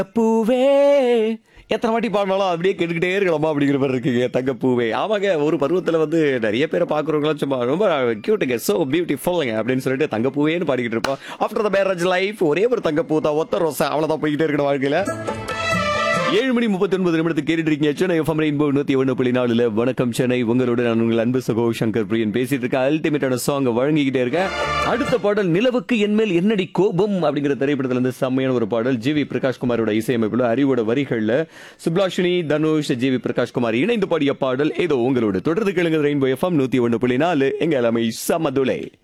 பூவே எத்தனை வாட்டி பாடினாலும் அப்படியே கேட்டுக்கிட்டே இருக்கலாமா அப்படிங்கிற மாதிரி இருக்குங்க தங்க பூவே ஆமாங்க ஒரு பருவத்துல வந்து நிறைய பேரை பாக்குறவங்களாம் சும்மா ரொம்ப கியூட்டுங்க சோ பியூட்டிஃபுல்லுங்க அப்படின்னு சொல்லிட்டு தங்க பூவேன்னு பாடிக்கிட்டு இருப்போம் ஆஃப்டர் த மேரேஜ் லைஃப் ஒரே ஒரு தங்க பூ தான் ஒத்த ரோசா அவ்வளவுதான் போய்கிட்டே இருக்கணும் வாழ்க்கையில ஏழு மணி முப்பத்தி ஒன்பது நிமிடத்துக்கு கேட்டுட்டு இருக்கீங்க சென்னை எஃப்எம் ரெயின்போ நூத்தி ஒன்று புள்ளி நாலுல வணக்கம் சென்னை உங்களோட நான் உங்கள் அன்பு சகோ சங்கர் பிரியன் பேசிட்டு இருக்கேன் அல்டிமேட்டான சாங் வழங்கிக்கிட்டே இருக்கேன் அடுத்த பாடல் நிலவுக்கு என்மேல் என்னடி கோபம் அப்படிங்கிற திரைப்படத்துல இருந்து செம்மையான ஒரு பாடல் ஜி வி பிரகாஷ்குமாரோட இசையமைப்புல அறிவோட வரிகள்ல சுப்லாஷினி தனுஷ் ஜி வி பிரகாஷ்குமார் இணைந்து பாடிய பாடல் ஏதோ உங்களோட தொடர்ந்து கேளுங்க ரெயின்போ எஃப்எம் நூத்தி ஒன்று புள்ளி நாலு எங்க எல்லாமே சமதுலை